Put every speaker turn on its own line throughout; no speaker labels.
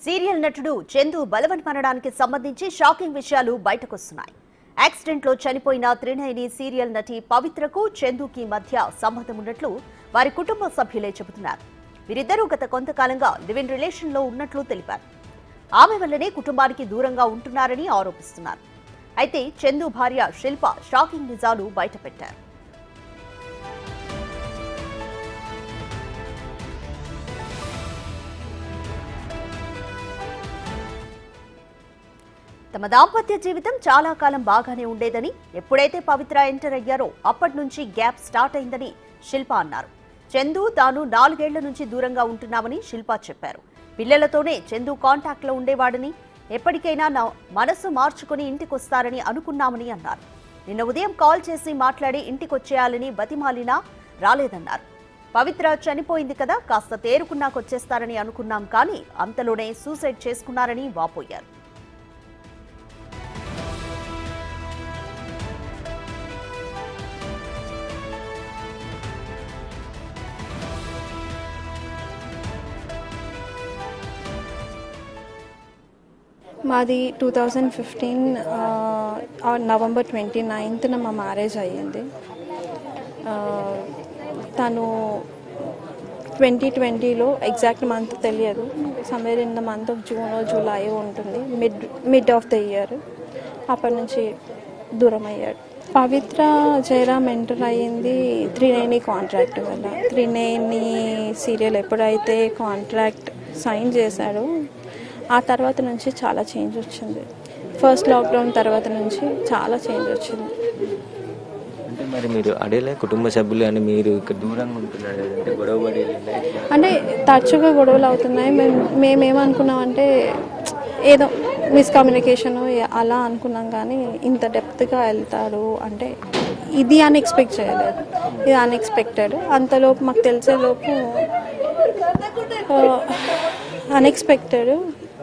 Serial నటుడు చందు బలవన్ మరణానికి సంబంధించి షాకింగ్ విషయాలు బయటకొస్తున్నాయి యాక్సిడెంట్ లో చనిపోయిన త్రినయని సీరియల్ నటి పవిత్రకు చందుకి మధ్య సంబంధం ఉన్నట్లు వారి కుటుంబ సభ్యులే చెబుతున్నారు వీరిద్దరూ గత కొంతకాలంగా లివ్ ఇన్ రిలేషన్ లో ఉన్నట్లు తెలిపారు ఆమె వల్లనే కుటుంబానికి దూరంగా ఉంటున్నారని ఆరోపిస్తున్నారు అయితే చందు భార్య శిల్ప షాకింగ్ నిజాలు బయటపెట్టారు తమ దాంపత్య జీవితం చాలా కాలం బాగానే ఉండేదని ఎప్పుడైతే పవిత్ర ఎంటర్ అయ్యారో అప్పటి నుంచి గ్యాప్ స్టార్ట్ అయిందని శిల్ప అన్నారు చందు తాను నాలుగేళ్ల నుంచి దూరంగా ఉంటున్నామని శిల్ప చెప్పారు పిల్లలతోనే చందు కాంటాక్ట్ లో ఉండేవాడని ఎప్పటికైనా నా మనసు మార్చుకుని ఇంటికొస్తారని అనుకున్నామని అన్నారు నిన్న ఉదయం కాల్ చేసి మాట్లాడి ఇంటికొచ్చేయాలని బతిమాలినా రాలేదన్నారు పవిత్ర చనిపోయింది కదా కాస్త తేరుకున్నాకొచ్చేస్తారని అనుకున్నాం కానీ అంతలోనే సూసైడ్ చేసుకున్నారని వాపోయారు
మాది two thousand fifteen November twenty నైన్త్న మా మ్యారేజ్ అయ్యింది ఆ, తను ట్వంటీ ట్వంటీలో ఎగ్జాక్ట్ మంత్ తెలియదు somewhere in the month of June July ఉంటుంది mid mid of the year అప్పటి నుంచి దూరం అయ్యాడు పవిత్ర జయరామ్ ఎంటర్ అయ్యింది త్రినేని కాంట్రాక్ట్ వల్ల త్రినేని సీరియల్ ఎప్పుడైతే కాంట్రాక్ట్ సైన్ చేశాడో ఆ తర్వాత నుంచి చాలా చేంజ్ వచ్చింది ఫస్ట్ లాక్డౌన్ తర్వాత నుంచి చాలా చేంజ్ వచ్చింది
అంటే మరి మీరు అడేలే కుటుంబ సభ్యులు అని మీరు ఇక్కడ దూరంగా ఉంటున్నారు అంటే గొడవ పడి వెళ్ళిందా?
అంటే తరచుగా గొడవలు అవుతున్నాయి మేము మేమేమనుకున్నామంటే ఏదో మిస్కమ్యూనికేషన్ అలా అనుకున్నాం కానీ ఇంత డెప్త్గా వెళ్తాడు అంటే ఇది అన్ఎక్స్పెక్ట్ చేయలేదు ఇది అన్ఎక్స్పెక్టెడ్ అంతలోపు మాకు తెలిసేలోపు అన్ఎక్స్పెక్టెడ్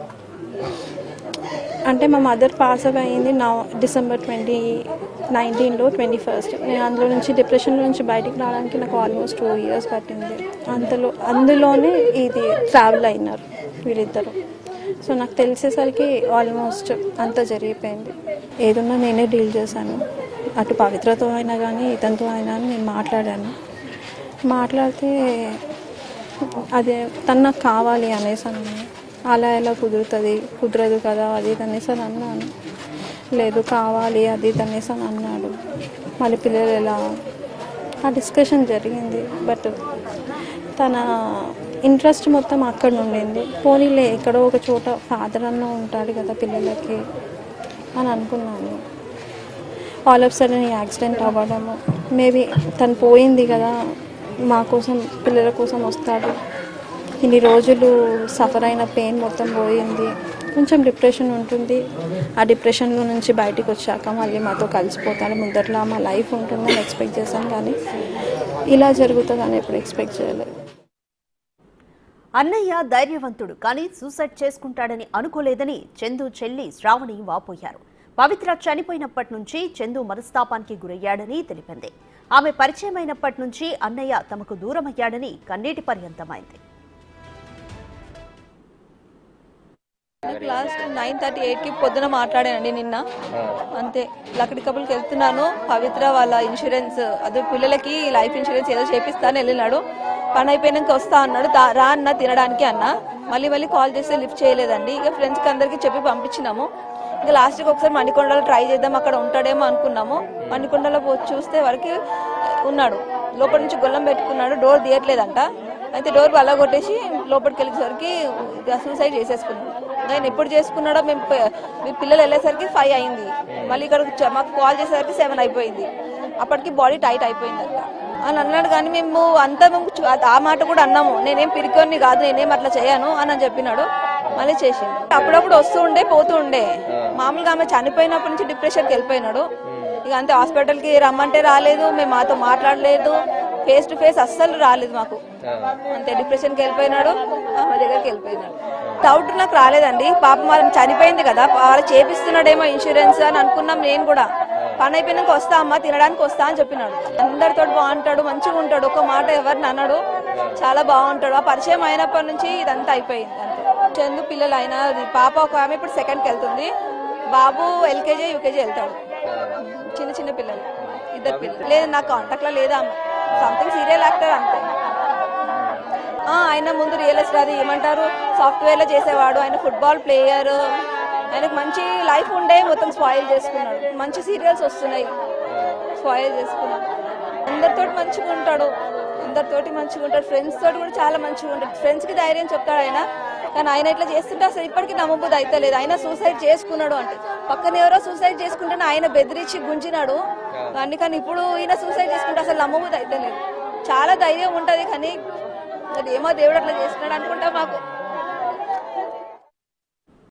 అంటే మా మదర్ పాస్ అవే అయింది నా డిసెంబర్ ట్వంటీ నైన్టీన్లో ట్వంటీ ఫస్ట్ నేను అందులో నుంచి డిప్రెషన్లో నుంచి బయటికి రావడానికి నాకు ఆల్మోస్ట్ టూ ఇయర్స్ పట్టింది అంతలో అందులోనే ఇది ట్రావెల్ అయినారు వీళ్ళిద్దరు సో నాకు తెలిసేసరికి ఆల్మోస్ట్ అంతా జరిగిపోయింది ఏదున్నా నేనే డీల్ చేశాను అటు పవిత్రతో అయినా కానీ ఇతనితో అయినా కానీ నేను మాట్లాడాను మాట్లాడితే అదే తను నాకు కావాలి అనేసి అన్నాను అలా ఎలా కుదురుతుంది కుదరదు కదా అది ఇది అనేసి అని అన్నాను లేదు కావాలి అది ఇది అనేసి అని అన్నాడు మళ్ళీ పిల్లలు ఎలా ఆ డిస్కషన్ జరిగింది బట్ తన ఇంట్రెస్ట్ మొత్తం అక్కడ ఉండింది పోనీలే ఎక్కడో ఒక చోట ఫాదర్ అన్న ఉంటాడు కదా పిల్లలకి అని అనుకున్నాను ఆల్ ఆఫ్ సడన్ యాక్సిడెంట్ అవ్వడము మేబీ తను పోయింది కదా మా కోసం పిల్లల కోసం వస్తాడు ఇన్ని రోజులు సఫర్ అయిన పెయిన్ మొత్తం పోయింది కొంచెం డిప్రెషన్ ఉంటుంది ఆ డిప్రెషన్లో నుంచి బయటికి వచ్చాక మళ్ళీ మాతో కలిసిపోతాడు ముందరలా మా లైఫ్ ఉంటుందని ఎక్స్పెక్ట్ చేశాను కానీ ఇలా జరుగుతుందని ఎప్పుడు ఎక్స్పెక్ట్ చేయలేదు
అన్నయ్య ధైర్యవంతుడు కానీ సూసైడ్ చేసుకుంటాడని అనుకోలేదని చందు చెల్లి శ్రావణి వాపోయారు పవిత్ర చనిపోయినప్పటి నుంచి చందు మనస్తాపానికి గురయ్యాడని తెలిపింది ఆమె పరిచయమైనప్పటి నుంచి అన్నయ్య తమకు దూరమయ్యాడని కన్నీటి పర్యంతమైంది
లాస్ట్ నైన్ థర్టీ ఎయిట్కి పొద్దున మాట్లాడానండి నిన్న అంతే లక్కడి కబుల్కి వెళ్తున్నాను పవిత్ర వాళ్ళ ఇన్సూరెన్స్ అదే పిల్లలకి లైఫ్ ఇన్సూరెన్స్ ఏదో చేపిస్తాను వెళ్ళినాడు పని అయిపోయినాక వస్తా అన్నాడు దా- రా అన్న తినడానికి అన్న మళ్ళీ మళ్ళీ కాల్ చేస్తే లిఫ్ట్ చేయలేదండి ఇక ఫ్రెండ్స్కి అందరికీ చెప్పి పంపించినాము ఇంకా లాస్ట్కి ఒకసారి మణికొండలో ట్రై చేద్దాం అక్కడ ఉంటాడేమో అనుకున్నాము మణికొండలో పో- చూస్తే వరకు ఉన్నాడు లోపల నుంచి గొల్లం పెట్టుకున్నాడు డోర్ తీయట్లేదంట అయితే డోర్ అలా కొట్టేసి లోపలికి వెళ్ళేసరికి సూసైడ్ చేసేసుకున్నాడు నేను ఎప్పుడు చేసుకున్నాడో మేము ప- మీ పిల్లలు వెళ్ళేసరికి ఫైవ్ అయింది మళ్ళీ ఇక్కడ చ- మాకు కాల్ చేసేసరికి సెవెన్ అయిపోయింది అప్పటికి బాడీ టైట్ అయిపోయింది అంట అని అన్నాడు కానీ మేము అంతా మేము చూ- ఆ మాట కూడా అన్నాము నేనేం పిరికొని కాదు నేనేం అట్లా చేయను అని అని చెప్పినాడు మళ్ళీ చేసిండు అప్పుడప్పుడు వస్తూ ఉండే పోతూ ఉండే మామూలుగా ఆమె చనిపోయినప్పటి నుంచి డిప్రెషన్కి వెళ్ళిపోయినాడు ఇక అంతే హాస్పిటల్కి రమ్మంటే రాలేదు మేము మాతో మాట్లాడలేదు ఫేస్ టు ఫేస్ అస్సలు రాలేదు మాకు అంతే డిప్రెషన్కి వెళ్ళిపోయినాడు ఆమె దగ్గరికి వెళ్ళిపోయినాడు డౌట్ నాకు రాలేదండి పాపం వాళ్ళని చనిపోయింది కదా వాళ్ళు చేపిస్తున్నాడేమో ఇన్సూరెన్స్ అని అనుకున్నాం నేను కూడా పని అయిపోయినాక వస్తా అమ్మా తినడానికి వస్తా అని చెప్పినాడు అందరితో బాగుంటాడు మంచిగా ఉంటాడు ఒక మాట ఎవరిని అన్నాడు చాలా బాగుంటాడు ఆ పరిచయం అయినప్పటి నుంచి ఇదంతా అయిపోయింది అంతే చందు పిల్లలు అయినా అది పాప ఒక ఆమె ఇప్పుడు సెకండ్కి వెళ్తుంది బాబు ఎల్కేజీ యూకేజీ వెళ్తాడు చిన్న చిన్న పిల్లలు ఇద్దరు పిల్లలు లేదు నా కాంటాక్ట్లో లేదా ఆమె సంథింగ్ సీరియల్ యాక్టర్ అంతే ఆ, ఆయన ముందు రియల్ ఎస్టేట్ అది ఏమంటారు సాఫ్ట్వేర్లో చేసేవాడు ఆయన ఫుట్బాల్ ప్లేయర్ ఆయనకు మంచి లైఫ్ ఉండే మొత్తం స్పాయిల్ చేసుకున్నాడు మంచి సీరియల్స్ వస్తున్నాయి స్పాయిల్ చేసుకున్నాడు అందరితో మంచిగా ఉంటాడు అందరితోటి మంచిగా ఉంటాడు ఫ్రెండ్స్ తోటి కూడా చాలా మంచిగా ఉంటాడు ఫ్రెండ్స్ కి ధైర్యం చెప్తాడు ఆయన కానీ ఆయన ఇట్లా చేస్తుంటే అసలు ఇప్పటికీ నమ్మబుద్ధి అయితే లేదు ఆయన సూసైడ్ చేసుకున్నాడు అంటే పక్కన ఎవరో సూసైడ్ చేసుకుంటేనే ఆయన బెదిరించి గుంజినాడు అందుకని ఇప్పుడు ఈయన సూసైడ్ చేసుకుంటే అసలు నమ్మబుద్ధి అయితే లేదు చాలా ధైర్యం ఉంటది కానీ అది ఏమో దేవుడు అట్లా చేస్తున్నాడు అనుకుంటా మాకు